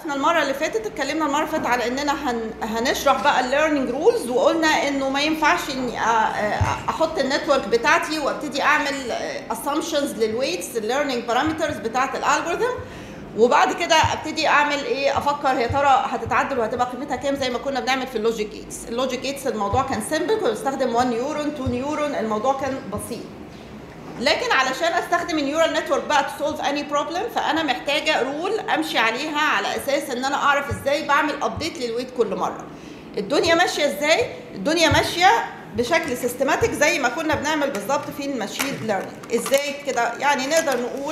احنا المره اللي فاتت اتكلمنا المره اللي فاتت على اننا هن... هنشرح بقى الليرنينج رولز وقلنا انه ما ينفعش اني أ- أ- احط النتورك بتاعتي وابتدي اعمل اسامبشنز للويتس الليرنينج بارامترز بتاعت الالجوريثم وبعد كده ابتدي اعمل ايه افكر هي ترى هتتعدل وهتبقى قيمتها كام زي ما كنا بنعمل في اللوجيك جيتس اللوجيك جيتس الموضوع كان سيمبل كنا بنستخدم 1 نيورون 2 نيورون الموضوع كان بسيط لكن علشان استخدم النيورال نتورك بقى تو سولف اني بروبلم فانا محتاجه رول امشي عليها على اساس ان انا اعرف ازاي بعمل ابديت للويت كل مره الدنيا ماشيه ازاي الدنيا ماشيه بشكل سيستماتيك زي ما كنا بنعمل بالظبط في الماشين ليرنينج ازاي كده يعني نقدر نقول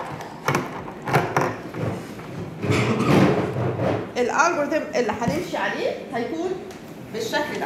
الالجوريثم اللي هنمشي عليه هيكون بالشكل ده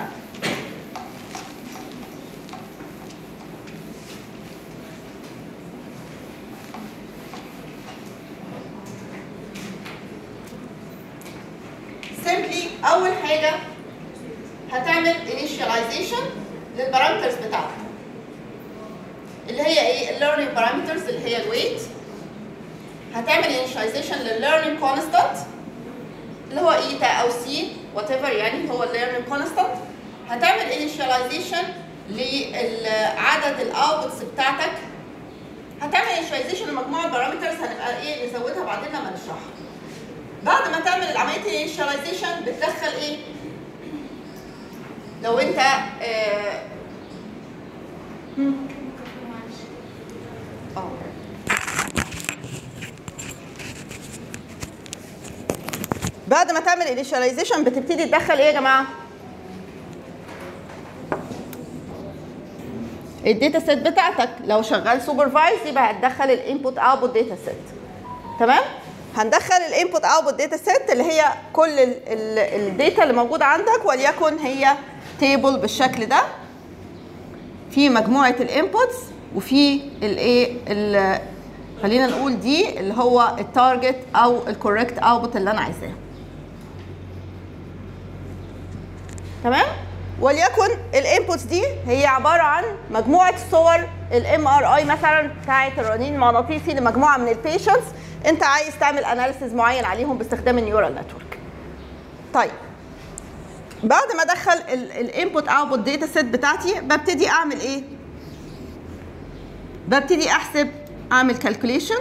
سيمبلي اول حاجه هتعمل initialization للبارامترز بتاعتك اللي هي ايه الليرنينج بارامترز اللي هي الويت هتعمل initialization للlearning constant اللي هو ايتا او سي وات ايفر يعني هو الليرنينج كونستانت هتعمل initialization لعدد الاوتبوتس بتاعتك هتعمل initialization لمجموعه بارامترز هنبقى ايه نزودها بعدين لما نشرحها بعد ما تعمل عمليه الانيشاليزيشن بتدخل ايه؟ لو انت اه هم. اه بعد ما تعمل انيشاليزيشن بتبتدي تدخل ايه يا جماعه؟ الداتا سيت بتاعتك لو شغال سوبرفايز يبقى هتدخل الانبوت اوتبوت داتا سيت تمام؟ هندخل الانبوت اوتبوت داتا سيت اللي هي كل الداتا اللي موجوده عندك وليكن هي تيبل بالشكل ده في مجموعه الانبوتس وفي الايه خلينا نقول دي اللي هو التارجت او الكوريكت اوتبوت اللي انا عايزاه تمام وليكن الانبوتس دي هي عباره عن مجموعه صور الام ار اي مثلا بتاعه الرنين المغناطيسي لمجموعه من البيشنتس انت عايز تعمل اناليسيز معين عليهم باستخدام النيورال نتورك طيب بعد ما ادخل الانبوت اوتبوت داتا سيت بتاعتي ببتدي اعمل ايه ببتدي احسب اعمل كالكوليشن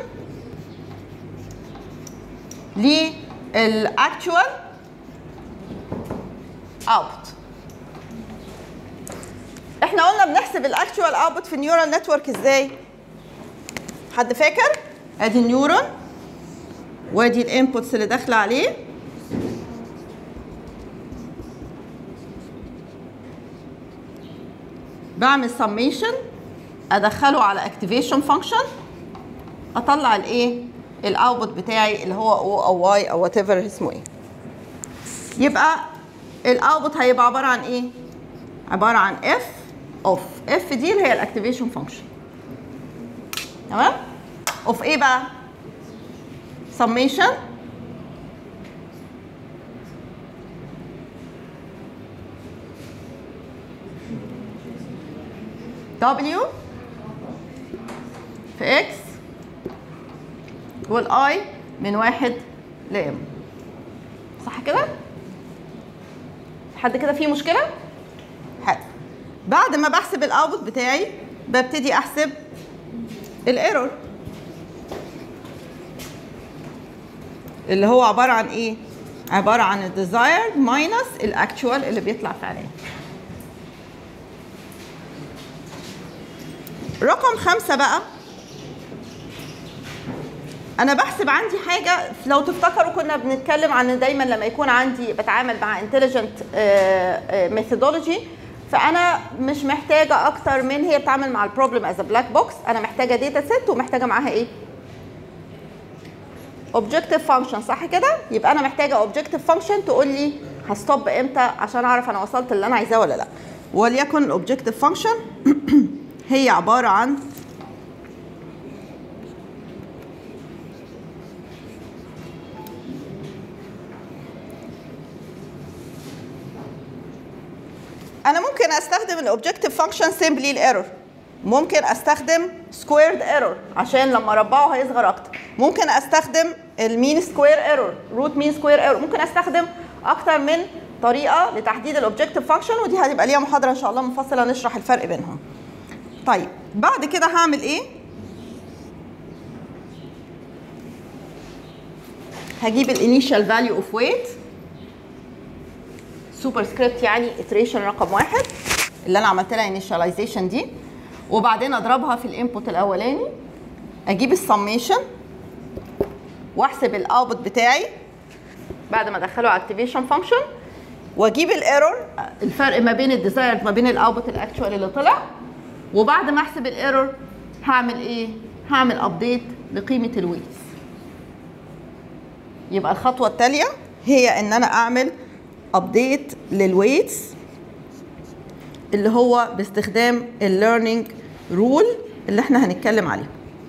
للاكتوال اوتبوت احنا قلنا بنحسب الاكتوال اوتبوت في النيورال نتورك ازاي حد فاكر ادي النيورون وادي الانبوتس اللي داخله عليه بعمل سميشن ادخله على اكتيفيشن فانكشن اطلع الايه الاوتبوت بتاعي اللي هو او او واي او وات ايفر اسمه ايه يبقى الاوتبوت هيبقى عباره عن ايه عباره عن اف اوف اف دي اللي هي الاكتيفيشن فانكشن تمام اوف ايه بقى summation W في X والاي من واحد لام صح كده؟ حد كده فيه مشكلة؟ حلو بعد ما بحسب الاوتبوت بتاعي ببتدي احسب الايرور اللي هو عباره عن ايه؟ عباره عن الديزايرد ماينس الاكتوال اللي بيطلع فعليا. رقم خمسة بقى أنا بحسب عندي حاجة لو تفتكروا كنا بنتكلم عن دايما لما يكون عندي بتعامل مع انتليجنت ميثودولوجي فأنا مش محتاجة أكتر من هي بتعامل مع البروبلم از بلاك بوكس أنا محتاجة داتا سيت ومحتاجة معاها إيه؟ اوبجكتيف فانكشن صح كده يبقى انا محتاجه اوبجكتيف فانكشن تقول لي هستوب امتى عشان اعرف انا وصلت اللي انا عايزاه ولا لا وليكن الاوبجكتيف فانكشن هي عباره عن انا ممكن استخدم الاوبجكتيف فانكشن سيمبلي الايرور ممكن استخدم سكويرد ايرور عشان لما اربعه هيصغر اكتر ممكن استخدم المين سكوير ايرور روت مين سكوير ايرور ممكن استخدم اكتر من طريقه لتحديد الاوبجكتيف فانكشن ودي هتبقى ليها محاضره ان شاء الله منفصله نشرح الفرق بينهم طيب بعد كده هعمل ايه هجيب الانيشال فاليو اوف ويت سوبر سكريبت يعني iteration رقم واحد اللي انا عملت لها initialization دي وبعدين اضربها في الانبوت الاولاني اجيب السميشن واحسب الاوتبوت بتاعي بعد ما ادخله اكتيفيشن فانكشن واجيب الايرور الفرق ما بين الديزايرد ما بين الاوتبوت الاكشوال اللي طلع وبعد ما احسب الايرور هعمل ايه؟ هعمل ابديت لقيمه الويتس يبقى الخطوه التاليه هي ان انا اعمل ابديت للويتس اللي هو باستخدام الليرنينج رول اللي احنا هنتكلم عليه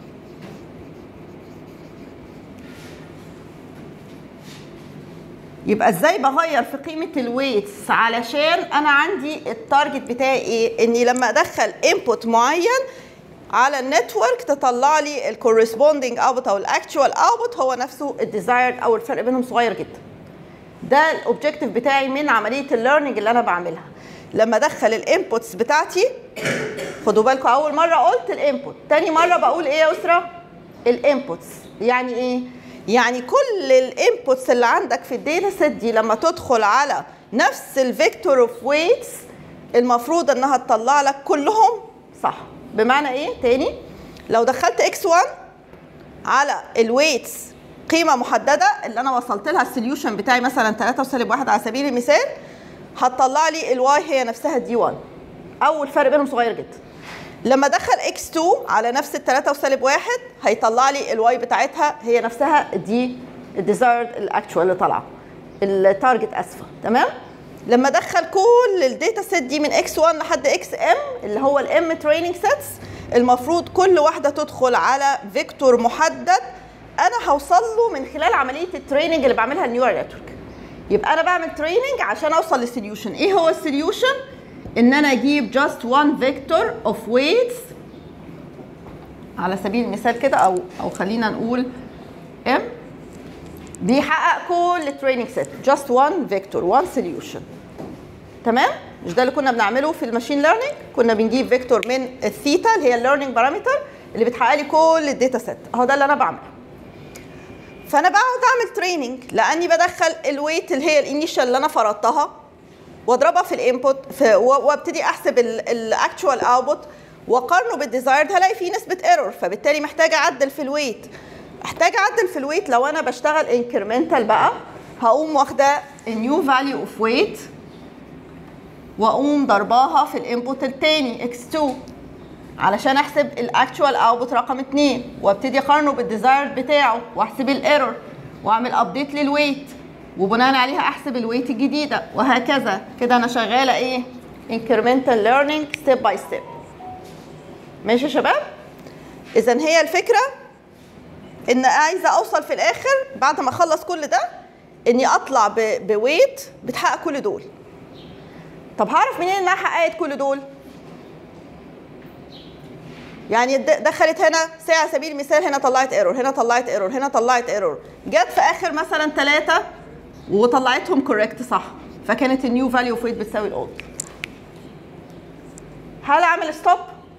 يبقى ازاي بغير في قيمه الويتس علشان انا عندي التارجت بتاعي ايه اني لما ادخل انبوت معين على النتورك تطلع لي الكورسبوندينج اوتبوت او الاكتوال اوتبوت هو نفسه الديزايرد او الفرق بينهم صغير جدا ده الاوبجيكتيف بتاعي من عمليه الليرنينج اللي انا بعملها لما ادخل الانبوتس بتاعتي خدوا بالكم اول مره قلت الانبوت تاني مره بقول ايه يا اسره الانبوتس يعني ايه يعني كل الانبوتس اللي عندك في الداتا سيت دي لما تدخل على نفس الفيكتور اوف ويتس المفروض انها تطلع لك كلهم صح بمعنى ايه تاني لو دخلت اكس 1 على الويتس قيمه محدده اللي انا وصلت لها السوليوشن بتاعي مثلا 3 وسالب 1 على سبيل المثال هتطلع لي الواي هي نفسها دي 1 اول فرق بينهم صغير جدا لما ادخل اكس 2 على نفس ال 3 وسالب 1 هيطلع لي الواي بتاعتها هي نفسها دي الديزايرد الاكتوال اللي طالعه التارجت اسفه تمام لما ادخل كل الداتا سيت دي من اكس 1 لحد اكس ام اللي هو الام تريننج سيتس المفروض كل واحده تدخل على فيكتور محدد انا هوصل له من خلال عمليه التريننج اللي بعملها النيورال نتورك يبقى انا بعمل تريننج عشان اوصل للسوليوشن ايه هو السوليوشن ان انا اجيب just one vector of weights على سبيل المثال كده او او خلينا نقول m بيحقق كل التريننج سيت just one vector one solution تمام مش ده اللي كنا بنعمله في الماشين ليرنينج كنا بنجيب فيكتور من الثيتا اللي هي الليرنينج بارامتر اللي بتحقق لي كل الداتا سيت اهو ده اللي انا بعمله فانا بقعد اعمل تريننج لاني بدخل الويت اللي هي الانيشال اللي انا فرضتها واضربها في الانبوت وابتدي احسب الاكتوال اوتبوت واقارنه بالديزايرد هلاقي فيه نسبه ايرور فبالتالي محتاجه اعدل في الويت احتاج اعدل في الويت لو انا بشتغل انكريمنتال بقى هقوم واخده النيو فاليو اوف ويت واقوم ضرباها في الانبوت الثاني اكس 2 علشان احسب الاكتوال اوتبوت رقم 2 وابتدي اقارنه بالديزايرد بتاعه واحسب الايرور واعمل ابديت للويت وبناء عليها احسب الويت الجديده وهكذا كده انا شغاله ايه incremental learning step by step ماشي يا شباب اذا هي الفكره ان عايزه اوصل في الاخر بعد ما اخلص كل ده اني اطلع بويت بتحقق كل دول طب هعرف منين انها حققت كل دول يعني دخلت هنا ساعة على سبيل المثال هنا طلعت ايرور هنا طلعت ايرور هنا طلعت ايرور جت في اخر مثلا ثلاثة وطلعتهم كوريكت صح فكانت النيو فاليو اوف ويت بتساوي الاولد هل اعمل ستوب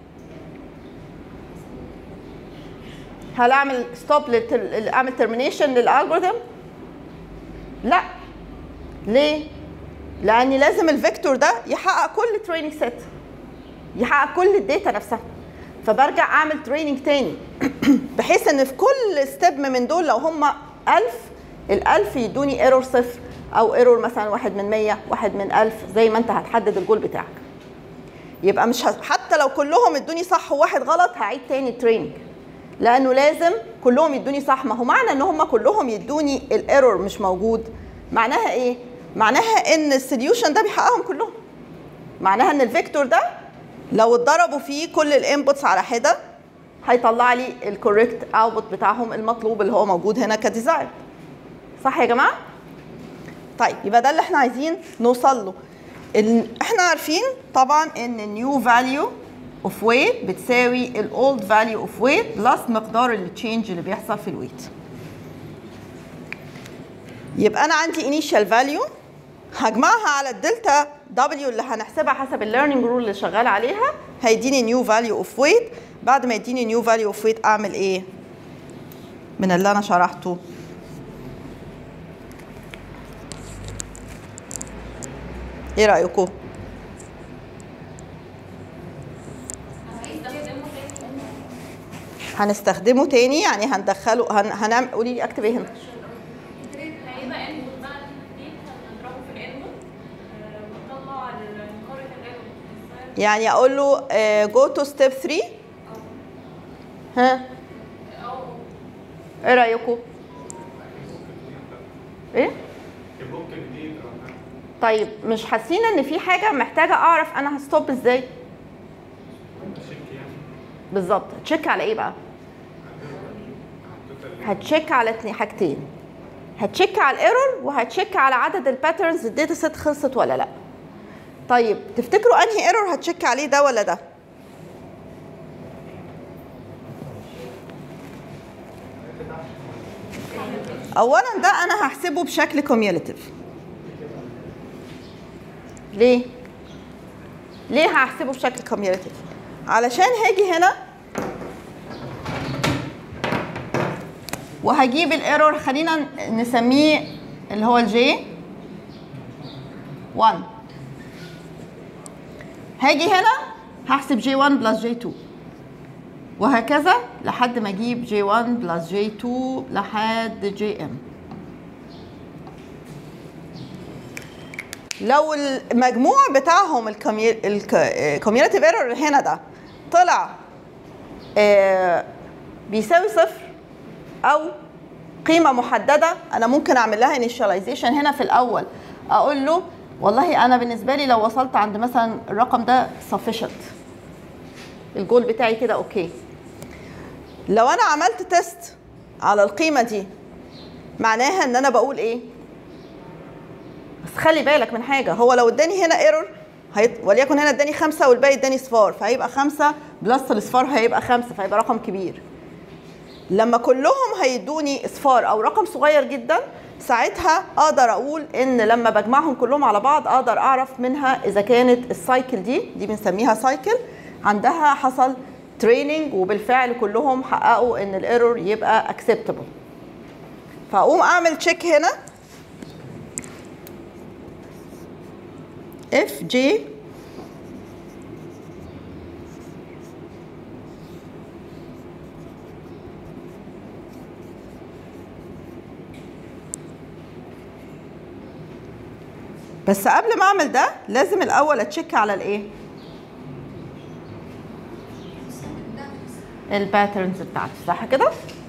هل اعمل ستوب للتل... اعمل ترمينيشن للالجوريثم لا ليه لاني لازم الفيكتور ده يحقق كل تريننج سيت يحقق كل الداتا نفسها فبرجع اعمل تريننج تاني بحيث ان في كل ستيب من دول لو هم 1000 ال1000 يدوني ايرور صفر او ايرور مثلا واحد من 100 واحد من 1000 زي ما انت هتحدد الجول بتاعك يبقى مش ه... حتى لو كلهم ادوني صح وواحد غلط هعيد تاني تريننج لانه لازم كلهم يدوني صح ما هو معنى ان هم كلهم يدوني الايرور مش موجود معناها ايه معناها ان السوليوشن ده بيحققهم كلهم معناها ان الفيكتور ده لو اتضربوا فيه كل الانبوتس على حده هيطلع لي الكوريكت اوتبوت بتاعهم المطلوب اللي هو موجود هنا كديزاين صح يا جماعه طيب يبقى ده اللي احنا عايزين نوصل له ال... احنا عارفين طبعا ان النيو فاليو اوف ويت بتساوي الاولد فاليو اوف ويت بلس مقدار التشينج اللي بيحصل في الويت يبقى انا عندي انيشال فاليو هجمعها على الدلتا دبليو اللي هنحسبها حسب الليرنينج رول اللي شغال عليها هيديني نيو فاليو اوف ويت بعد ما يديني نيو فاليو اوف ويت اعمل ايه من اللي انا شرحته ايه رايكم هنستخدمه تاني يعني هندخله هن... هنعمل قولي لي اكتب ايه هنا هيبقى انبوت بقى الجديد هنضربه في الانبوت ونطلع الكارت الانبوت يعني اقول له جو تو ستيب 3 ها او ايه رايكم ايه ممكن جديد او حاجه طيب مش حاسين ان في حاجه محتاجه اعرف انا هستوب ازاي شيك يعني بالظبط تشيك على ايه بقى هتشيك على اتنين حاجتين هتشيك على الايرور وهتشيك على عدد الباترنز الداتا سيت خلصت ولا لا طيب تفتكروا انهي ايرور هتشيك عليه ده ولا ده اولا ده انا هحسبه بشكل كوميوليتيف ليه ليه هحسبه بشكل كوميوليتيف علشان هاجي هنا وهجيب الايرور خلينا نسميه اللي هو الجي 1 هاجي هنا هحسب جي 1 بلس جي 2 وهكذا لحد ما اجيب جي 1 بلس جي 2 لحد جي ام لو المجموع بتاعهم الكوميونيتيف ايرور هنا ده طلع آه، بيساوي صفر او قيمه محدده انا ممكن اعمل لها initialization هنا في الاول اقول له والله انا بالنسبه لي لو وصلت عند مثلا الرقم ده sufficient الجول بتاعي كده اوكي لو انا عملت تيست على القيمه دي معناها ان انا بقول ايه بس خلي بالك من حاجه هو لو اداني هنا ايرور هيط... وليكن هنا اداني خمسه والباقي اداني صفار فهيبقى خمسه بلس الاصفار هيبقى خمسه فهيبقى رقم كبير لما كلهم هيدوني اصفار او رقم صغير جدا ساعتها اقدر اقول ان لما بجمعهم كلهم على بعض اقدر اعرف منها اذا كانت السايكل دي دي بنسميها سايكل عندها حصل تريننج وبالفعل كلهم حققوا ان الايرور يبقى اكسبتبل فاقوم اعمل تشيك هنا اف جي بس قبل ما اعمل ده لازم الاول اتشيك على الايه الباترنز بتاعتي صح كده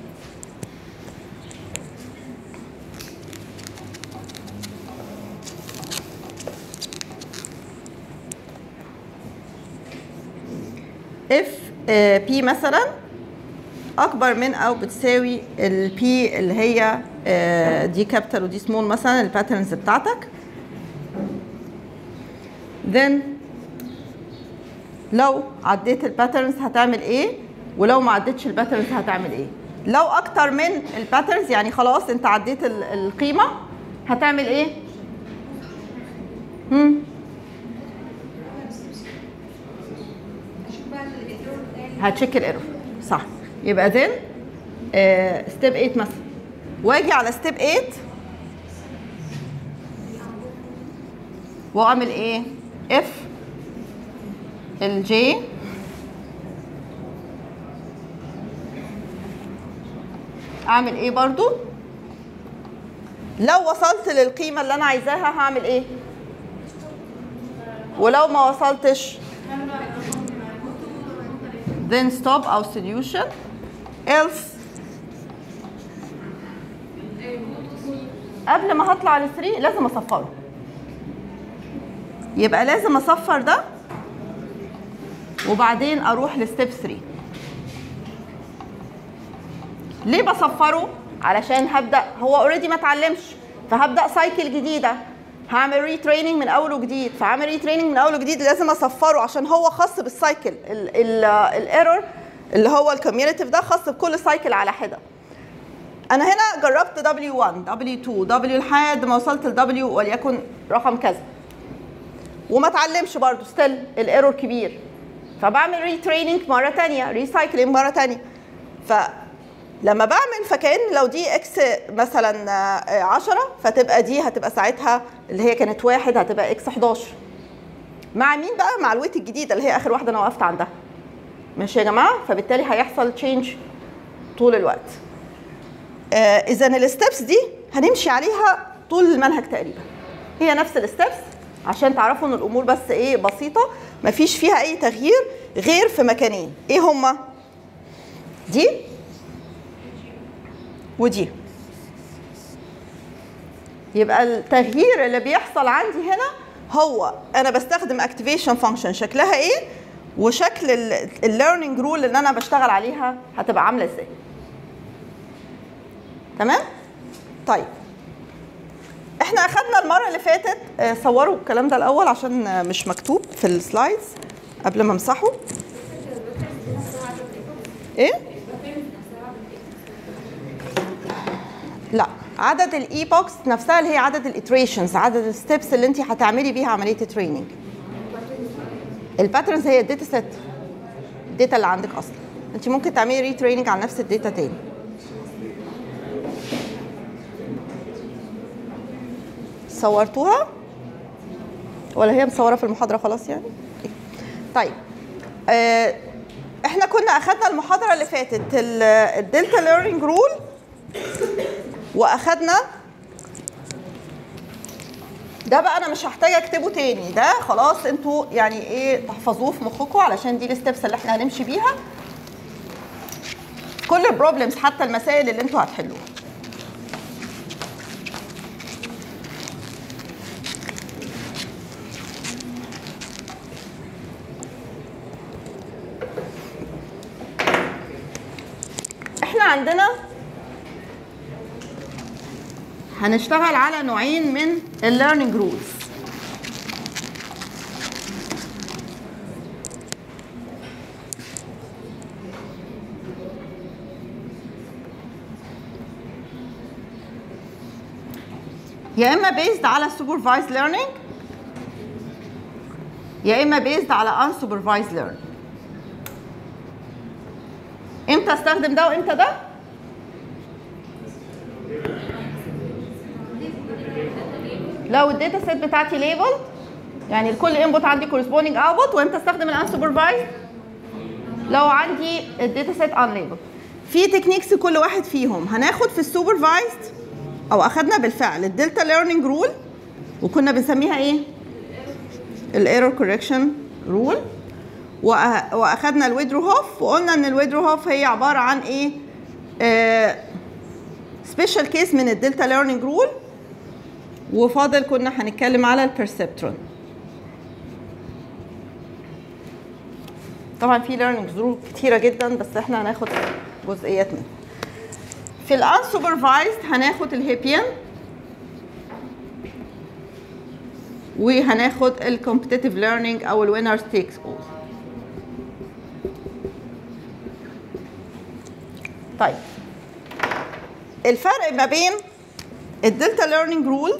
اف بي مثلا اكبر من او بتساوي البي اللي هي آه، دي كابيتال ودي سمول مثلا الباترنز بتاعتك then لو عديت الباترنز هتعمل ايه ولو ما عدتش الباترنز هتعمل ايه لو اكتر من الباترنز يعني خلاص انت عديت ال- القيمه هتعمل ايه هم هتشيك الايرور صح يبقى then ستيب 8 مثلا واجي على ستيب 8 واعمل ايه اف الجي اعمل ايه برضو لو وصلت للقيمه اللي انا عايزاها هعمل ايه ولو ما وصلتش then stop او solution else قبل ما هطلع ل 3 لازم اصفره يبقى لازم اصفر ده وبعدين اروح لستيب 3 ليه بصفره علشان هبدا هو اوريدي ما اتعلمش فهبدا سايكل جديده هعمل ري تريننج من اول وجديد فعمل ري تريننج من اول وجديد لازم اصفره عشان هو خاص بالسايكل الايرور اللي هو الكوميونيتيف ده خاص بكل سايكل على حده انا هنا جربت W1 W2 W لحد ما وصلت ل W وليكن رقم كذا وما اتعلمش برضه ستيل الايرور كبير فبعمل ريتريننج مره تانية ريسايكلينج مره تانية فلما بعمل فكأن لو دي اكس مثلا آه، 10 فتبقى دي هتبقى ساعتها اللي هي كانت واحد هتبقى اكس 11 مع مين بقى مع الويت الجديده اللي هي اخر واحده انا وقفت عندها ماشي يا جماعه فبالتالي هيحصل تشينج طول الوقت آه اذا الستبس دي هنمشي عليها طول المنهج تقريبا هي نفس الستبس عشان تعرفوا ان الامور بس ايه بسيطه مفيش فيها اي تغيير غير في مكانين ايه هما دي ودي يبقى التغيير اللي بيحصل عندي هنا هو انا بستخدم اكتيفيشن فانكشن شكلها ايه وشكل الليرنينج رول اللي انا بشتغل عليها هتبقى عامله ازاي تمام طيب احنا اخدنا المره اللي فاتت آه، صوروا الكلام ده الاول عشان آه، مش مكتوب في السلايدز قبل ما امسحه ايه لا عدد الاي بوكس نفسها اللي هي عدد الاتريشنز عدد الستبس اللي انت هتعملي بيها عمليه التريننج الباترنز هي الداتا سيت الداتا اللي عندك اصلا انت ممكن تعملي ري تريننج على نفس الداتا تاني صورتوها ولا هي مصوره في المحاضره خلاص يعني أوكي. طيب آه احنا كنا اخدنا المحاضره اللي فاتت ال- الدلتا ليرنينج رول واخدنا ده بقى انا مش هحتاج اكتبه تاني ده خلاص انتوا يعني ايه تحفظوه في مخكم علشان دي الستبس اللي احنا هنمشي بيها كل البروبلمز حتى المسائل اللي انتوا هتحلوها احنا عندنا هنشتغل على نوعين من الليرنينج رولز يا اما بيزد على supervised learning يا اما بيزد على unsupervised learning امتى استخدم ده وامتى ده لو الداتا سيت بتاعتي ليبل يعني لكل انبوت عندي كورسبوندينج اوتبوت وامتى استخدم الانسوبرفايزد لو عندي الداتا سيت ان ليبل في تكنيكس كل واحد فيهم هناخد في السوبرفايزد او اخدنا بالفعل الدلتا ليرنينج رول وكنا بنسميها ايه الايرور كوركشن رول واخدنا الويدرو هوف وقلنا ان الويدرو هوف هي عباره عن ايه سبيشال كيس من الدلتا ليرنينج رول وفاضل كنا هنتكلم على البرسبترون طبعا في ليرنينج رول كتيره جدا بس احنا هناخد جزئيات منها في الانسوبرفايزد هناخد الهيبيان وهناخد الكومبتيتيف ليرنينج او الوينرز تيكس اول طيب الفرق ما بين الدلتا ليرنينج رول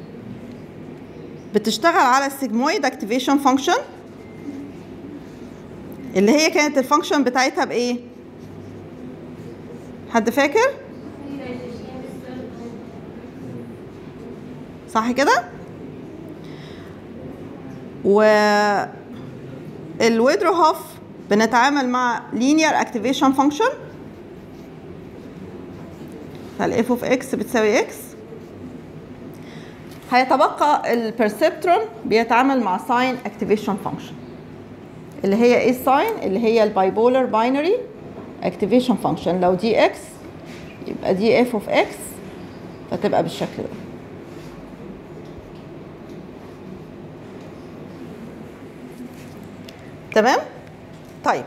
بتشتغل على السيجمويد اكتيفيشن فانكشن اللي هي كانت الفانكشن بتاعتها بايه حد فاكر صح كده و الويدرو هوف بنتعامل مع linear activation function فالاف اوف اكس بتساوي اكس هيتبقى البرسبترون بيتعامل مع ساين اكتيفيشن فانكشن اللي هي ايه الساين اللي هي البايبولر باينري اكتيفيشن فانكشن لو دي اكس يبقى دي اف اوف اكس فتبقى بالشكل ده تمام طيب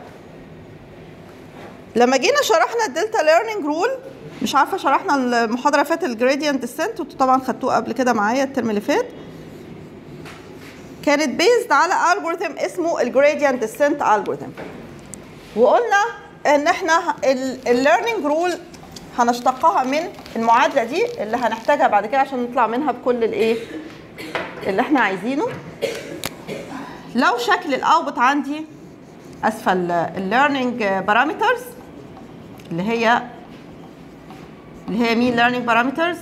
لما جينا شرحنا الدلتا ليرنينج رول مش عارفه شرحنا المحاضره اللي فاتت الجريدينت ديسنت وانتوا طبعا خدتوه قبل كده معايا الترم اللي فات كانت بيزد على الجوريثم اسمه الجريدينت ديسنت الجوريثم وقلنا ان احنا الليرنينج رول هنشتقها من المعادله دي اللي هنحتاجها بعد كده عشان نطلع منها بكل الايه اللي احنا عايزينه لو شكل الاوتبوت عندي اسفل الليرنينج بارامترز اللي هي اللي هي مين learning parameters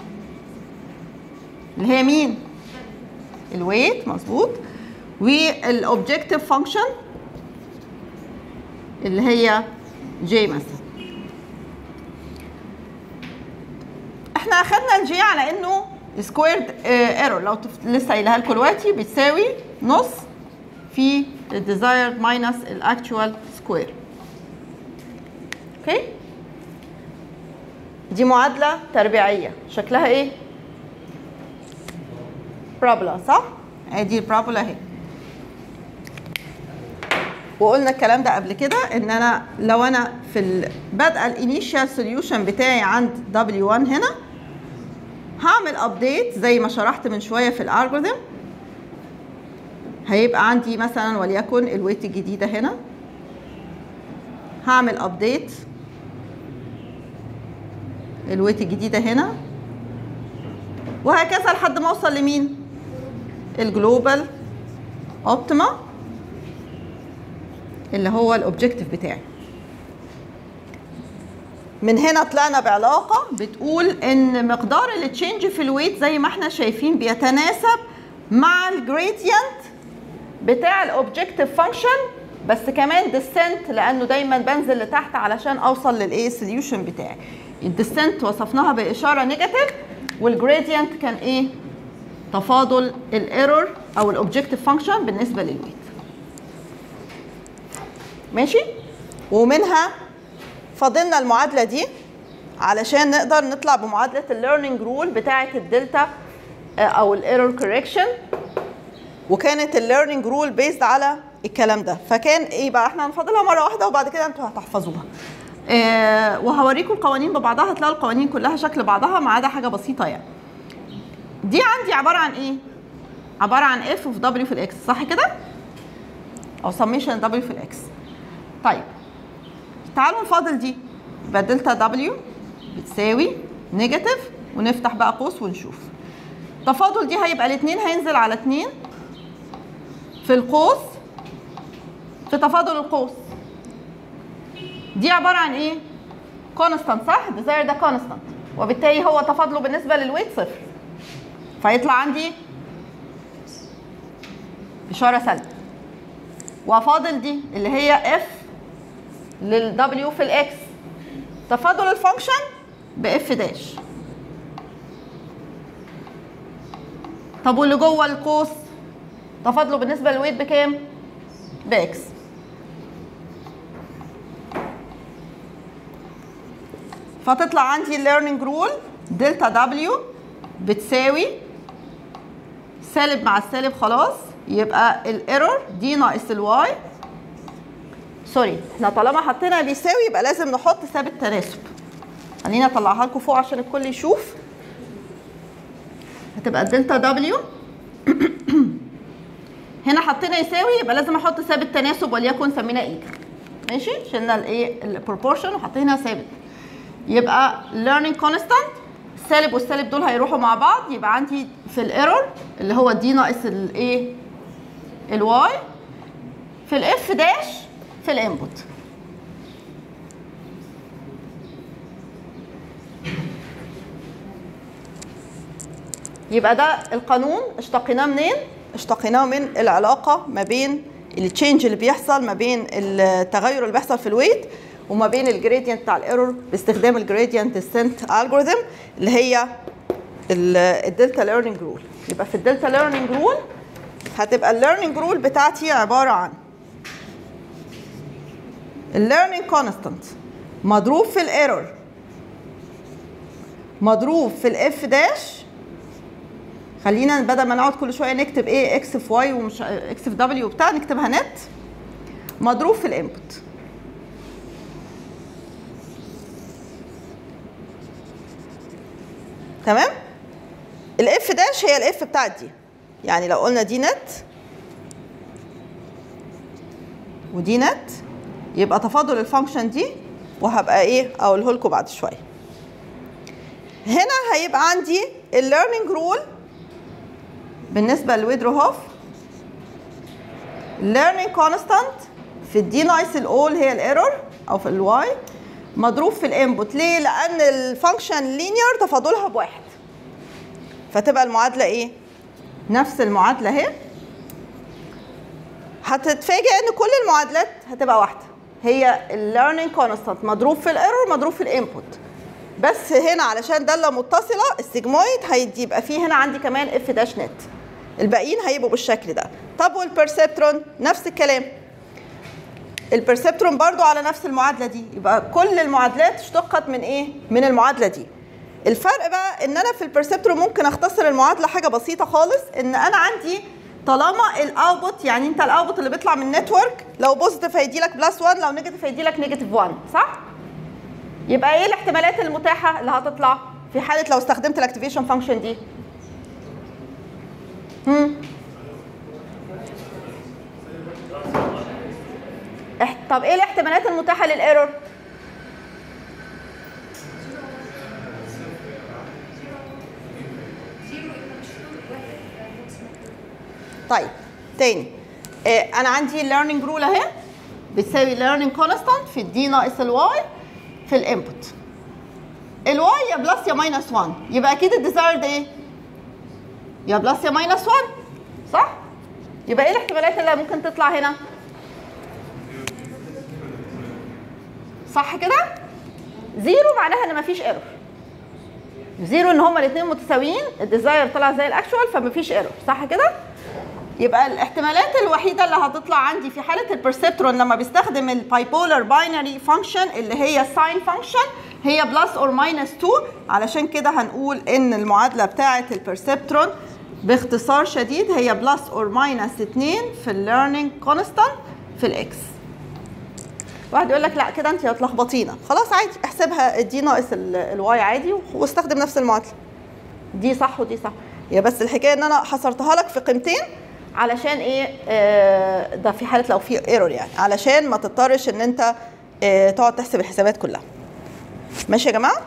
اللي هي مين الويت مظبوط والاوبجكتيف فانكشن اللي هي جي مثلا احنا اخدنا الجي على انه سكويرد ايرور لو تف... لسه قايلها لكم دلوقتي بتساوي نص في الديزايرد ماينس الاكتوال سكوير اوكي دي معادله تربيعيه شكلها ايه بارابولا صح ادي البارابولا اهي وقلنا الكلام ده قبل كده ان انا لو انا في ال- بدء الانيشال سوليوشن بتاعي عند W1 هنا هعمل ابديت زي ما شرحت من شويه في الالجوريثم هيبقى عندي مثلا وليكن الويت الجديده هنا هعمل ابديت الويت الجديده هنا وهكذا لحد ما اوصل لمين الجلوبال اوبتيما اللي هو الاوبجكتيف بتاعي من هنا طلعنا بعلاقه بتقول ان مقدار التشينج في الويت زي ما احنا شايفين بيتناسب مع الجريدينت بتاع الاوبجكتيف فانكشن بس كمان ديسنت لانه دايما بنزل لتحت علشان اوصل للايه سوليوشن بتاعي الديسنت وصفناها باشاره نيجاتيف والجريدينت كان ايه تفاضل الايرور او الاوبجكتيف فانكشن بالنسبه للويت ماشي ومنها فاضلنا المعادله دي علشان نقدر نطلع بمعادله الليرنينج رول بتاعه الدلتا آه، او الايرور كوريكشن وكانت الليرنينج رول بيزد على الكلام ده فكان ايه بقى احنا هنفضلها مره واحده وبعد كده انتوا هتحفظوها آه وهوريكم القوانين ببعضها هتلاقوا القوانين كلها شكل بعضها ما عدا حاجه بسيطه يعني دي عندي عباره عن ايه عباره عن اف في دبليو في الاكس صح كده او سميشن دبليو في الاكس طيب تعالوا نفاضل دي يبقى دلتا دبليو بتساوي نيجاتيف ونفتح بقى قوس ونشوف تفاضل دي هيبقى الاثنين هينزل على اتنين في القوس في تفاضل القوس دي عباره عن ايه كونستانت صح الديزاير ده كونستانت وبالتالي هو تفاضله بالنسبه للويت صفر فيطلع عندي اشاره سلبيه وافاضل دي اللي هي اف للدبليو في الاكس تفاضل الفانكشن باف داش طب واللي جوه القوس تفاضله بالنسبه للويت بكام باكس فتطلع عندي الليرنينج رول دلتا دبليو بتساوي سالب مع السالب خلاص يبقى الايرور دي ناقص الواي سوري احنا طالما حطينا بيساوي يبقى لازم نحط ثابت تناسب خليني اطلعها لكم فوق عشان الكل يشوف هتبقى الدلتا دبليو هنا حطينا يساوي يبقى لازم احط ثابت تناسب وليكن سمينا ايكا ماشي شلنا الايه البروبورشن وحطينا ثابت يبقى learning constant السالب والسالب دول هيروحوا مع بعض يبقى عندي في الايرور اللي هو دي ناقص الايه الواي في الاف داش في الانبوت يبقى ده القانون اشتقيناه منين اشتقيناه من العلاقه ما بين التشينج اللي بيحصل ما بين التغير اللي بيحصل في الويت وما بين الجريدينت بتاع الايرور باستخدام الجريدينت ديسنت الجوريثم اللي هي الدلتا ليرنينج رول يبقى في الدلتا ليرنينج رول هتبقى الليرنينج رول بتاعتي عباره عن الليرنينج كونستانت مضروب في الايرور مضروب في الاف داش خلينا بدل ما نقعد كل شويه نكتب ايه اكس في واي ومش اكس في دبليو وبتاع نكتبها نت مضروب في الانبوت تمام الاف داش هي الاف بتاعت دي يعني لو قلنا دي نت ودي نت يبقى تفاضل الفانكشن دي وهبقى ايه اقوله لكم بعد شويه هنا هيبقى عندي الليرنينج رول بالنسبه لويدروهوف learning constant في الدي ناقص الاول هي الايرور او في الواي مضروب في الانبوت ليه لان الفانكشن لينير تفاضلها بواحد فتبقى المعادله ايه نفس المعادله اهي هتتفاجئ ان كل المعادلات هتبقى واحده هي الليرنينج كونستانت مضروب في الايرور مضروب في الانبوت بس هنا علشان داله متصله السيجمويد هيدي يبقى فيه هنا عندي كمان اف داش نت الباقيين هيبقوا بالشكل ده طب والبرسبترون نفس الكلام البرسبترون برضو على نفس المعادله دي يبقى كل المعادلات اشتقت من ايه من المعادله دي الفرق بقى ان انا في البرسبترون ممكن اختصر المعادله حاجه بسيطه خالص ان انا عندي طالما الاوتبوت يعني انت الاوتبوت اللي بيطلع من النتورك لو بوزيتيف هيدي لك بلس 1 لو نيجاتيف هيدي لك نيجاتيف 1 صح يبقى ايه الاحتمالات المتاحه اللي هتطلع في حاله لو استخدمت الاكتيفيشن فانكشن دي هم اح- طب ايه الاحتمالات المتاحه للايرور طيب تاني إيه انا عندي الليرنينج رول اهي بتساوي learning constant في الدي ناقص الواي في الانبوت الواي يا بلس يا ماينس 1 يبقى اكيد الديزايرد ايه يا بلس يا ماينس 1 صح يبقى ايه الاحتمالات اللي ممكن تطلع هنا صح كده زيرو معناها ان مفيش ايرور زيرو ان هما الاثنين متساويين الديزاير طلع زي الاكشوال فمفيش ايرور صح كده يبقى الاحتمالات الوحيده اللي هتطلع عندي في حاله البرسبترون لما بيستخدم البايبولار باينري فانكشن اللي هي الساين فانكشن هي بلس اور ماينس 2 علشان كده هنقول ان المعادله بتاعه البرسبترون باختصار شديد هي بلس اور ماينس 2 في الليرنينج كونستانت في الاكس واحد يقول لك لا كده انت هتلخبطينا خلاص عادي احسبها دي ناقص الواي عادي واستخدم نفس المعادله دي صح ودي صح هي بس الحكايه ان انا حصرتها لك في قيمتين علشان ايه آه ده في حاله لو في ايرور يعني علشان ما تضطرش ان انت آه تقعد تحسب الحسابات كلها ماشي يا جماعه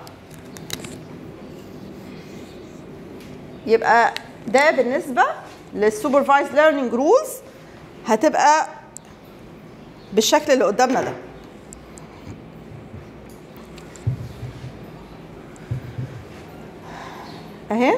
يبقى ده بالنسبه للسوبرفايز ليرنينج رولز هتبقى بالشكل اللي قدامنا ده اهي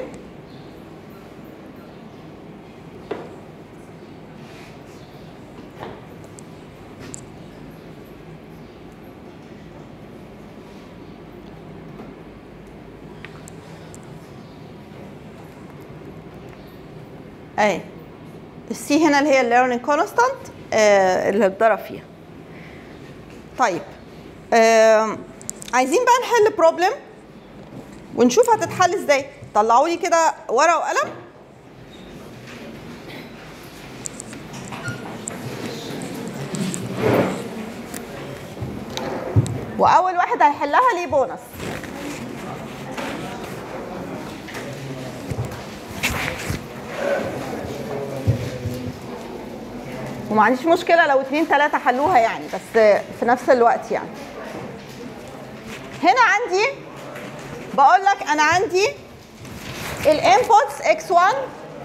اهي السي هنا اللي هي الليرنينج كونستانت اللي اتضرب فيها طيب آه عايزين بقى نحل بروبلم ونشوف هتتحل ازاي طلعوا لي كده ورقه وقلم واول واحد هيحلها ليه بونص وما عنديش مشكله لو اتنين تلاته حلوها يعني بس في نفس الوقت يعني هنا عندي بقول لك انا عندي الانبوتس x1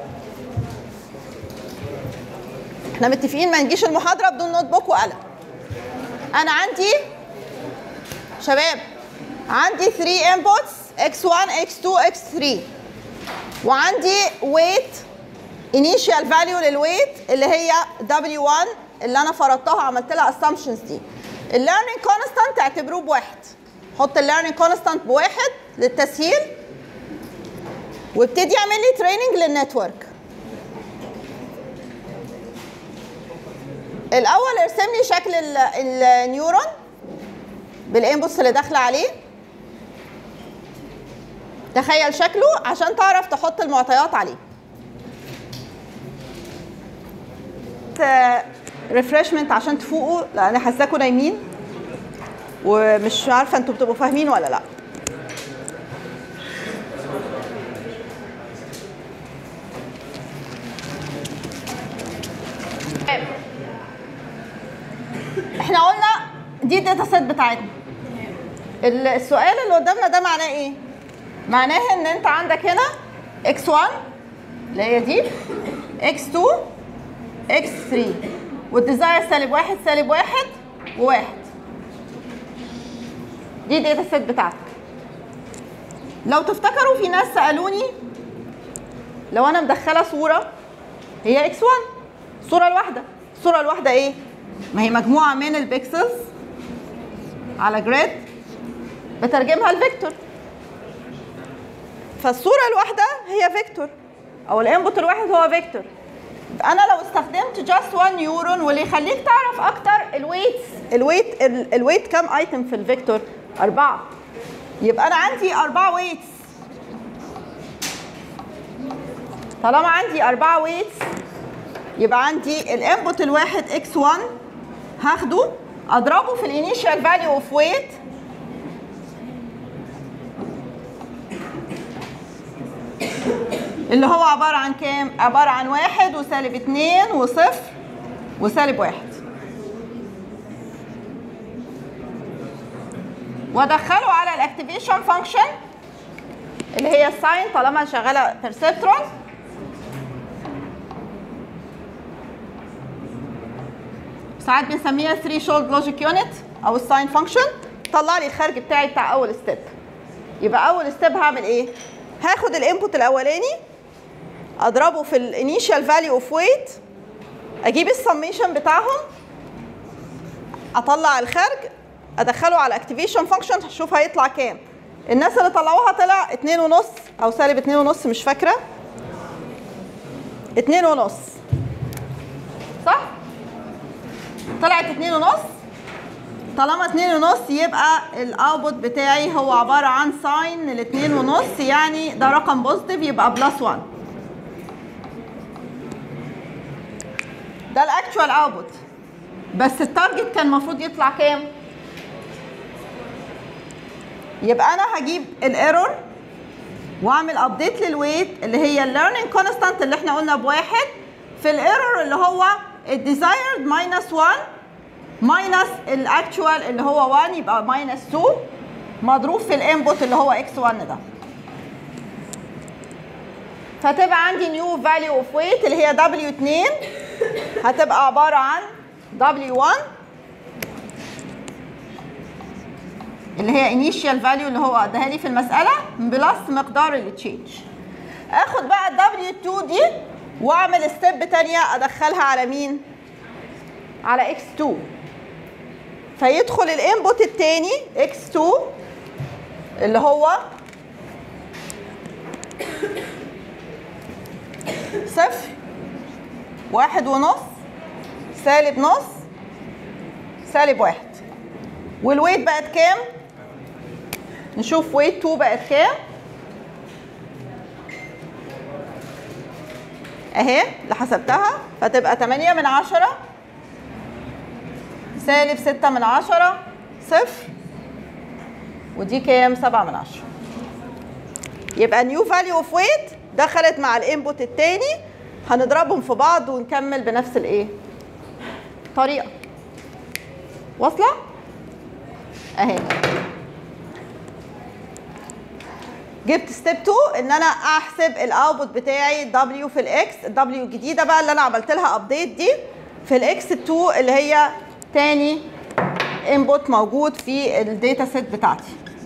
احنا متفقين ما نجيش المحاضره بدون نوت بوك وقلم انا عندي شباب عندي 3 انبوتس x1 x2 x3 وعندي weight initial value للويت اللي هي W1 اللي انا فرضتها عملت لها assumptions دي الليرنينج كونستانت اعتبروه بواحد حط الليرنينج كونستانت بواحد للتسهيل وابتدي اعمل لي تريننج للنتورك الاول ارسم لي شكل النيورون بالانبوتس اللي داخله عليه تخيل شكله عشان تعرف تحط المعطيات عليه ريفرشمنت عشان تفوقوا لان حاساكم نايمين ومش عارفه انتوا بتبقوا فاهمين ولا لا احنا قلنا دي الداتا سيت بتاعتنا السؤال اللي قدامنا ده معناه ايه معناها ان انت عندك هنا x1 اللي هي دي x2 x3 والديزاير سالب واحد سالب واحد وواحد دي داتا سيت بتاعتك لو تفتكروا في ناس سالوني لو انا مدخله صوره هي x1 الصوره الواحده الصوره الواحده ايه ما هي مجموعه من البيكسلز على جريد بترجمها لفيكتور فالصوره الواحده هي فيكتور او الانبوت الواحد هو فيكتور انا لو استخدمت جاست 1 نيورون واللي يخليك تعرف اكتر الويتس الويت ال- الويت كام ايتم في الفيكتور اربعه يبقى انا عندي اربعه ويتس طالما عندي اربعه ويتس يبقى عندي الانبوت الواحد x1 هاخده اضربه في الانيشال فاليو اوف ويت اللي هو عبارة عن كام؟ عبارة عن واحد وسالب اتنين وصفر وسالب واحد وادخله على الاكتيفيشن فانكشن اللي هي الساين طالما شغالة بيرسبترون ساعات بنسميها 3 شولد لوجيك يونت او الساين فانكشن طلع لي الخارج بتاعي بتاع اول ستيب يبقى اول ستيب هعمل ايه هاخد الانبوت الاولاني اضربه في الانيشال فاليو اوف ويت اجيب السميشن بتاعهم اطلع الخارج ادخله على اكتيفيشن فانكشن هشوف هيطلع كام الناس اللي طلعوها طلع اتنين ونص او سالب اتنين ونص مش فاكره اتنين ونص صح طلعت اتنين ونص طالما اتنين ونص يبقى الاوتبوت بتاعي هو عبارة عن ساين الاتنين ونص يعني ده رقم بوزيتيف يبقى بلس 1 ده الاكتوال اوتبوت بس التارجت كان المفروض يطلع كام؟ يبقى انا هجيب الايرور واعمل ابديت للويت اللي هي الليرنينج كونستانت اللي احنا قلنا بواحد في الايرور اللي هو الديزايرد ماينس 1 ماينس الاكتوال اللي هو 1 يبقى ماينس 2 مضروب في الانبوت اللي هو اكس 1 ده فتبقى عندي نيو فاليو اوف ويت اللي هي دبليو 2 هتبقى عباره عن دبليو 1 اللي هي انيشال فاليو اللي هو اداها لي في المساله بلس مقدار التشينج اخد بقى الدبليو 2 دي واعمل ستيب تانية ادخلها على مين على اكس 2 فيدخل الانبوت التاني اكس 2 اللي هو صفر واحد ونص سالب نص سالب واحد والويت بقت كام؟ نشوف ويت 2 بقت كام؟ اهي اللي حسبتها فتبقى 8 من 10 سالب 6 من 10 صفر ودي كام 7 من 10 يبقى نيو فاليو اوف ويت دخلت مع الانبوت التاني هنضربهم في بعض ونكمل بنفس الايه طريقه واصله اهي جبت ستيب 2 ان انا احسب الاوتبوت بتاعي دبليو في الاكس الدبليو الجديده بقى اللي انا عملت لها ابديت دي في الاكس 2 اللي هي تاني انبوت موجود في الداتا سيت بتاعتي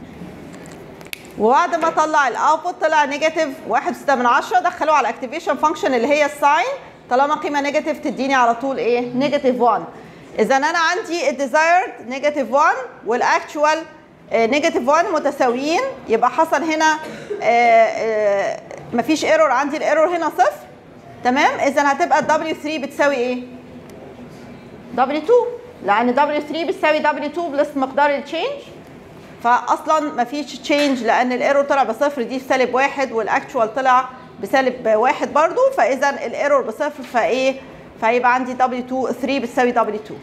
وبعد ما اطلع الاوتبوت طلع نيجاتيف 1.6 من 10 دخلوه على الاكتيفيشن فانكشن اللي هي الساين طالما قيمه نيجاتيف تديني على طول ايه نيجاتيف 1 اذا انا عندي الديزايرد نيجاتيف 1 والاكتوال نيجاتيف 1 متساويين يبقى حصل هنا آه، آه، مفيش ايرور عندي الايرور هنا صفر تمام اذا هتبقى الدبليو 3 بتساوي ايه دبليو 2 لان دبليو 3 بتساوي دبليو 2 بلس مقدار التشينج فاصلا مفيش تشينج لان الايرور طلع بصفر دي بسالب واحد والاكتوال طلع بسالب واحد برضو فاذا الايرور بصفر فايه فيبقى عندي دبليو 2 3 بتساوي دبليو 2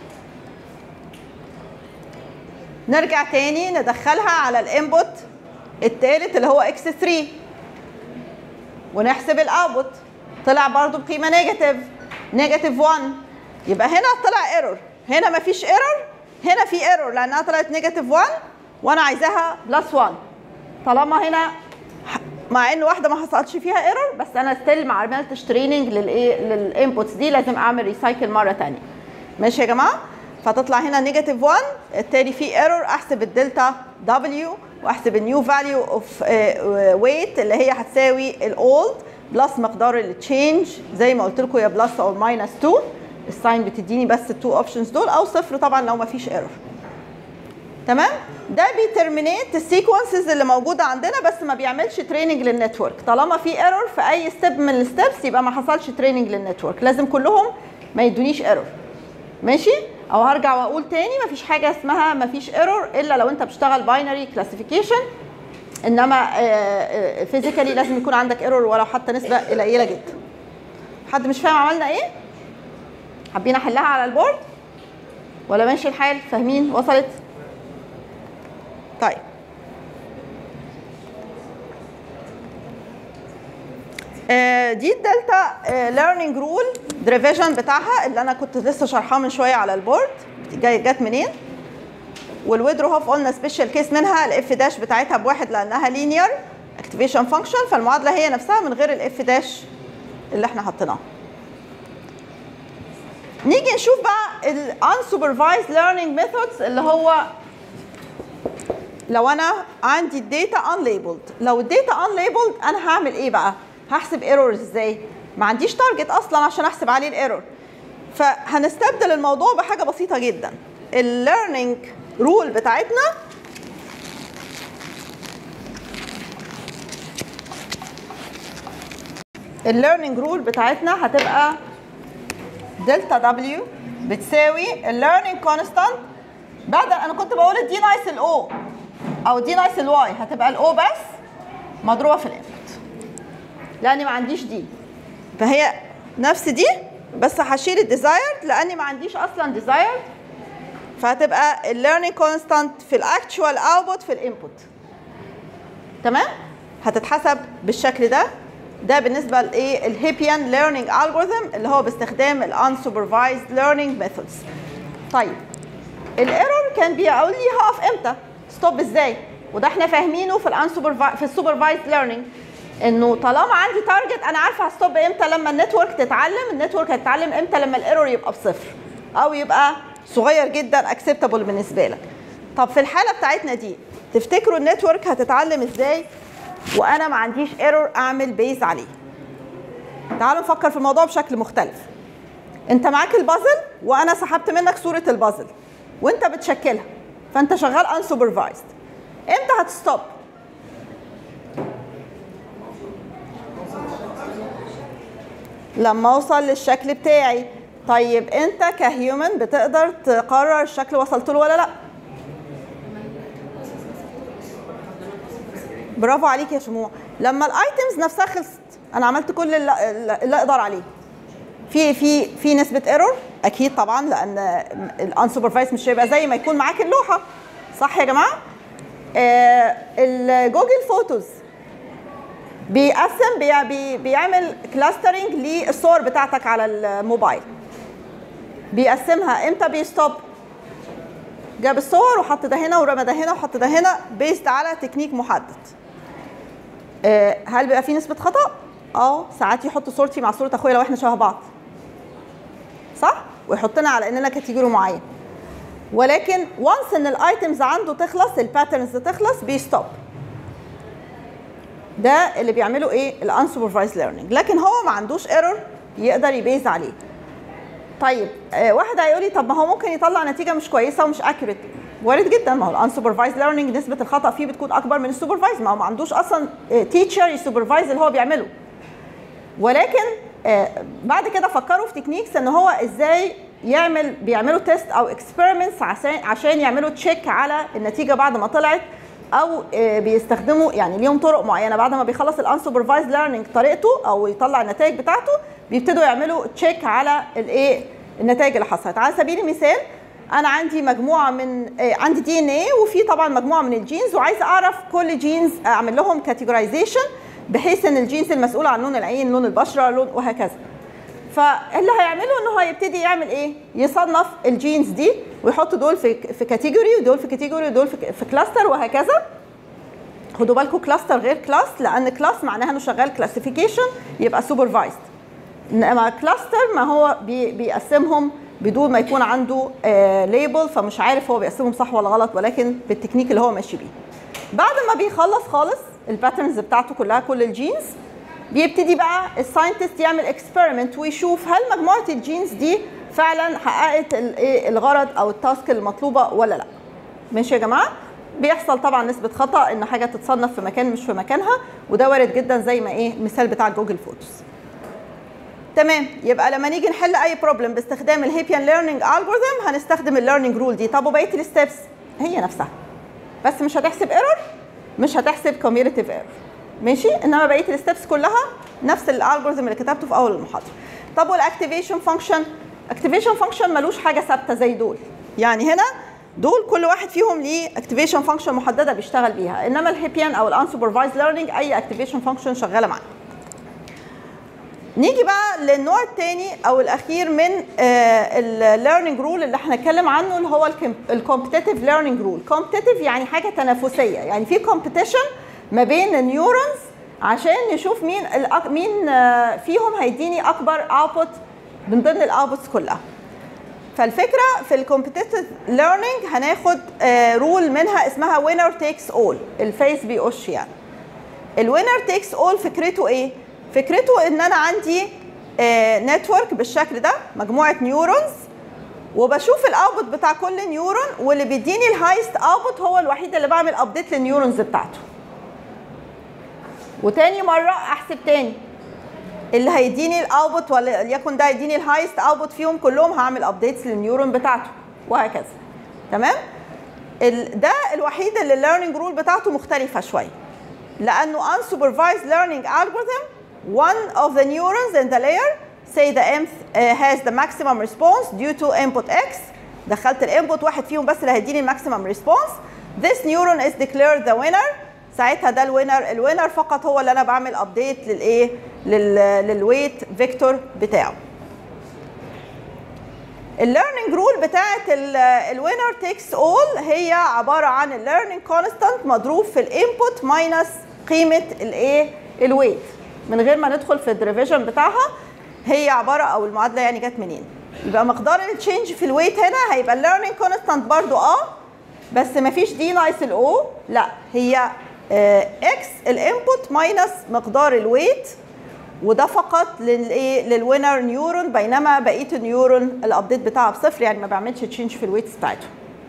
نرجع تاني ندخلها على الانبوت التالت اللي هو اكس 3 ونحسب الاوتبوت طلع برضو بقيمه نيجاتيف نيجاتيف 1 يبقى هنا طلع ايرور هنا مفيش ايرور هنا في ايرور لانها طلعت نيجاتيف 1 وانا عايزاها بلس 1 طالما هنا مع ان واحده ما حصلش فيها ايرور بس انا ستيل ما عملتش تريننج للايه للانبوتس دي لازم اعمل ريسايكل مره ثانيه ماشي يا جماعه فتطلع هنا نيجاتيف 1 التالي في ايرور احسب الدلتا دبليو واحسب النيو فاليو اوف ويت اللي هي هتساوي الاولد بلس مقدار التشينج زي ما قلت لكم يا بلس او ماينس 2 الساين بتديني بس التو اوبشنز دول او صفر طبعا لو ما فيش ايرور تمام ده بيترمينيت السيكونسز اللي موجوده عندنا بس ما بيعملش تريننج للنتورك طالما في ايرور في اي ستيب من الستبس يبقى ما حصلش تريننج للنتورك لازم كلهم ما يدونيش ايرور ماشي او هرجع واقول تاني ما فيش حاجه اسمها ما فيش ايرور الا لو انت بتشتغل باينري كلاسيفيكيشن انما فيزيكالي لازم يكون عندك ايرور ولو حتى نسبه قليله جدا حد مش فاهم عملنا ايه حابين احلها على البورد ولا ماشي الحال فاهمين وصلت طيب آه، دي الدلتا ليرنينج رول دريفيجن بتاعها اللي انا كنت لسه شارحاه من شويه على البورد جاي جت منين والويدروهوف قلنا سبيشال كيس منها الاف داش بتاعتها بواحد لانها لينير اكتيفيشن فانكشن فالمعادله هي نفسها من غير الاف داش اللي احنا حطيناه نيجي نشوف بقى ال unsupervised learning methods اللي هو لو انا عندي الداتا unlabeled لو الداتا unlabeled انا هعمل ايه بقى هحسب ايرور ازاي ما عنديش تارجت اصلا عشان احسب عليه الايرور فهنستبدل الموضوع بحاجه بسيطه جدا الليرنينج رول بتاعتنا الليرنينج رول بتاعتنا هتبقى دلتا دبليو بتساوي الليرنينج كونستانت بدل انا كنت بقول الدي ناقص الاو او دي ناقص الواي هتبقى الاو بس مضروبه في الانبوت لاني ما عنديش دي فهي نفس دي بس هشيل الديزايرد لاني ما عنديش اصلا ديزايرد فهتبقى الليرنينج كونستانت في الاكتشوال اوتبوت في الانبوت تمام هتتحسب بالشكل ده ده بالنسبه لايه الهيبيان ليرنينج الجوريثم اللي هو باستخدام الانسوبرفايزد ليرنينج ميثودز طيب الايرور كان بيقول لي هقف امتى ستوب ازاي وده احنا فاهمينه في الانسوبرفايز في السوبرفايزد ليرنينج انه طالما عندي تارجت انا عارفه هستوب امتى لما النتورك تتعلم النتورك هتتعلم امتى لما الايرور يبقى بصفر او يبقى صغير جدا اكسبتابل بالنسبه لك طب في الحاله بتاعتنا دي تفتكروا النتورك هتتعلم ازاي وانا ما عنديش ايرور اعمل بيز عليه تعالوا نفكر في الموضوع بشكل مختلف انت معاك البازل وانا سحبت منك صوره البازل وانت بتشكلها فانت شغال انسوبرفايزد امتى هتستوب لما اوصل للشكل بتاعي طيب انت كهيومن بتقدر تقرر الشكل وصلت له ولا لا برافو عليك يا شموع لما الايتمز نفسها خلصت انا عملت كل اللي, اللي اقدر عليه في في في نسبه ايرور اكيد طبعا لان الانسوبرفايز مش هيبقى زي ما يكون معاك اللوحه صح يا جماعه آه الجوجل فوتوز بيقسم بي بي بيعمل كلاسترنج للصور بتاعتك على الموبايل بيقسمها امتى بيستوب جاب الصور وحط ده هنا ورمى ده هنا وحط ده هنا بيست على تكنيك محدد آه هل بيبقى في نسبه خطا اه ساعات يحط صورتي مع صوره اخويا لو احنا شبه بعض صح ويحطنا على اننا كاتيجوري معين ولكن وانس ان الايتمز عنده تخلص الباترنز تخلص بيستوب ده اللي بيعمله ايه الانسوبرفايز ليرنينج لكن هو ما عندوش ايرور يقدر يبيز عليه طيب آه واحد هيقول لي طب ما هو ممكن يطلع نتيجه مش كويسه ومش اكيوريت وارد جدا ما هو الانسوبرفايز ليرنينج نسبه الخطا فيه بتكون اكبر من السوبرفايز ما هو ما عندوش اصلا تيتشر يسوبرفايز اللي هو بيعمله ولكن آه بعد كده فكروا في تكنيكس ان هو ازاي يعمل بيعملوا تيست او اكسبيرمنتس عشان عشان يعملوا تشيك على النتيجه بعد ما طلعت او آه بيستخدموا يعني ليهم طرق معينه بعد ما بيخلص الانسوبرفايز ليرنينج طريقته او يطلع النتائج بتاعته بيبتدوا يعملوا تشيك على الايه النتائج اللي حصلت على سبيل المثال انا عندي مجموعه من آه عندي دي ان ايه وفي طبعا مجموعه من الجينز وعايزه اعرف كل جينز اعمل لهم كاتيجورايزيشن بحيث ان الجينز المسؤوله عن لون العين لون البشره لون وهكذا فاللي هيعمله ان هو يبتدي يعمل ايه يصنف الجينز دي ويحط دول في في كاتيجوري ودول في كاتيجوري ودول في, في كلاستر وهكذا خدوا بالكم كلاستر غير كلاس لان كلاس معناها انه شغال كلاسيفيكيشن يبقى سوبرفايزد انما كلاستر ما هو بي بيقسمهم بدون ما يكون عنده ليبل فمش عارف هو بيقسمهم صح ولا غلط ولكن بالتكنيك اللي هو ماشي بيه بعد ما بيخلص خالص الباترنز بتاعته كلها كل الجينز بيبتدي بقى الساينتست يعمل اكسبيرمنت ويشوف هل مجموعه الجينز دي فعلا حققت الايه الغرض او التاسك المطلوبه ولا لا ماشي يا جماعه بيحصل طبعا نسبه خطا ان حاجه تتصنف في مكان مش في مكانها وده وارد جدا زي ما ايه المثال بتاع جوجل فوتوز تمام يبقى لما نيجي نحل اي بروبلم باستخدام الهيبيان ليرنينج الجوريثم هنستخدم الليرنينج رول دي طب وبقيه الستبس هي نفسها بس مش هتحسب ايرور مش هتحسب كوميوليتيف ايرور ماشي انما بقيه الستبس كلها نفس الالجوريثم اللي كتبته في اول المحاضره طب والاكتيفيشن فانكشن اكتيفيشن فانكشن ملوش حاجه ثابته زي دول يعني هنا دول كل واحد فيهم ليه اكتيفيشن فانكشن محدده بيشتغل بيها انما الهيبيان او الانسوبرفايز ليرنينج اي اكتيفيشن فانكشن شغاله معاه نيجي بقى للنوع الثاني او الاخير من الليرنينج رول اللي احنا هنتكلم عنه اللي هو الكومبتيتيف ليرنينج رول كومبتيتيف يعني حاجه تنافسيه يعني في كومبيتيشن ما بين النيورونز عشان نشوف مين الأك... مين آه، فيهم هيديني اكبر اوتبوت من ضمن الاوتبوتس كلها فالفكره في الكومبتيتيف ليرنينج هناخد رول منها اسمها وينر تيكس اول الفيس بيقش يعني الوينر تيكس اول فكرته ايه فكرته ان انا عندي نتورك بالشكل ده مجموعه نيورونز وبشوف الاوتبوت بتاع كل نيورون واللي بيديني الهايست اوتبوت هو الوحيد اللي بعمل ابديت للنيورونز بتاعته وتاني مره احسب تاني اللي هيديني الاوتبوت ولا يكن ده يديني الهايست اوتبوت فيهم كلهم هعمل ابديتس للنيورون بتاعته وهكذا تمام ال- ده الوحيد اللي الليرنينج رول بتاعته مختلفه شويه لانه unsupervised learning algorithm one of the neurons in the layer say the m uh, has the maximum response due to input x دخلت الانبوت واحد فيهم بس اللي هيديني الماكسيمم ريسبونس this neuron is declared the winner ساعتها ده الوينر الوينر فقط هو اللي انا بعمل ابديت للايه لل- للويت فيكتور بتاعه الليرنينج رول بتاعت الوينر تيكس اول هي عباره عن الليرنينج كونستانت مضروب في الانبوت ماينس قيمه الايه الويت من غير ما ندخل في الدريفيجن بتاعها هي عباره او المعادله يعني جت منين يبقى مقدار التشينج في الويت هنا هيبقى الليرنينج كونستانت برضو اه بس مفيش دي ناقص الاو لا هي اكس الانبوت ماينس مقدار الويت وده فقط للايه للوينر نيورون بينما بقيه النيورون الابديت بتاعها بصفر يعني ما بعملش تشينج في الويتس بتاعته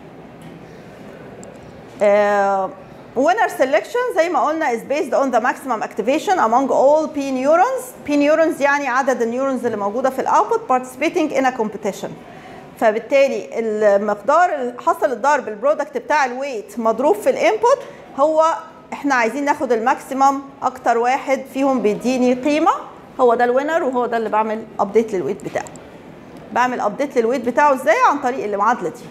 winner selection زي ما قلنا is based on the maximum activation among all P neurons P neurons يعني عدد النيورونز اللي موجوده في الاوتبوت participating in a competition فبالتالي المقدار اللي حصل الضرب البرودكت بتاع الويت مضروب في الانبوت هو احنا عايزين ناخد الماكسيمم اكتر واحد فيهم بيديني قيمه هو ده الوينر وهو ده اللي بعمل ابديت للويت بتاعه بعمل ابديت للويت بتاعه ازاي عن طريق المعادله دي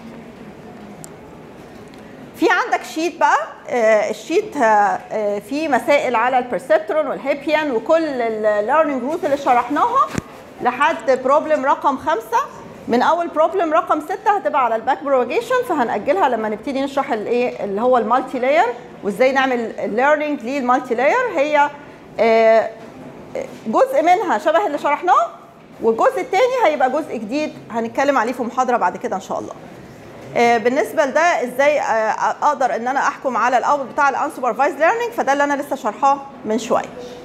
في عندك شيت بقى آه، الشيت آه، آه، فيه مسائل على البرسبترون والهيبيان وكل الليرنينج روت اللي شرحناها لحد بروبلم رقم خمسة من اول بروبلم رقم ستة هتبقى على الباك بروجيشن فهنأجلها لما نبتدي نشرح الايه اللي هو المالتي لاير وازاي نعمل الليرنينج للمالتي لاير هي آه، جزء منها شبه اللي شرحناه والجزء الثاني هيبقى جزء جديد هنتكلم عليه في محاضره بعد كده ان شاء الله آه، بالنسبه لده ازاي آه، اقدر ان انا احكم على الاول بتاع الانسوبرفايز ليرنينج فده اللي انا لسه شارحاه من شويه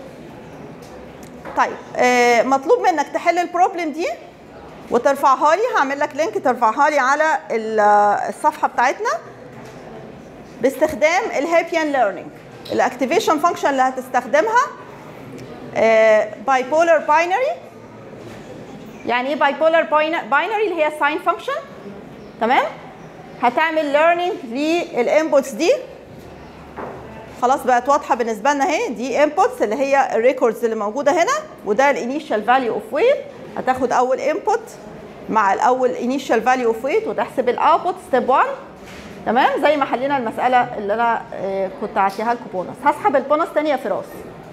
طيب آه، مطلوب منك تحل البروبلم دي وترفعها لي هعمل لك لينك ترفعها لي على ال- الصفحه بتاعتنا باستخدام الهابيان ليرنينج الاكتيفيشن فانكشن اللي هتستخدمها باي بولر باينري يعني ايه باي بولر باينري اللي هي ساين فانكشن تمام هتعمل ليرنينج للانبوتس دي خلاص بقت واضحه بالنسبه لنا اهي دي انبوتس اللي هي الريكوردز اللي موجوده هنا وده الانيشال فاليو اوف ويت هتاخد اول انبوت مع الاول انيشال فاليو اوف ويت وتحسب الاوتبوت ستيب 1 تمام زي ما حلينا المساله اللي انا آه، كنت عاطيها لكم بونص هسحب البونص تاني يا فراس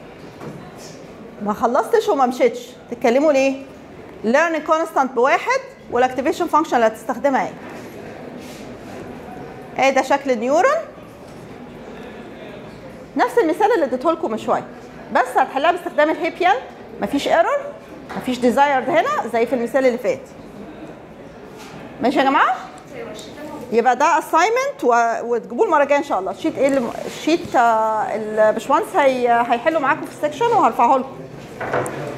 ما خلصتش وما مشيتش تتكلموا ليه learning constant بواحد والاكتيفيشن فانكشن اللي هتستخدمها ايه ايه ده شكل النيورون نفس المثال اللي اديته لكم من شويه بس هتحلها باستخدام الهيبيان مفيش ايرور مفيش ديزايرد هنا زي في المثال اللي فات ماشي يا جماعه يبقى ده اساينمنت وتجيبوه المره الجايه ان شاء الله الشيت ايه اللي الشيت آه، الباشمهندس هي هيحله معاكم في السكشن وهرفعه لكم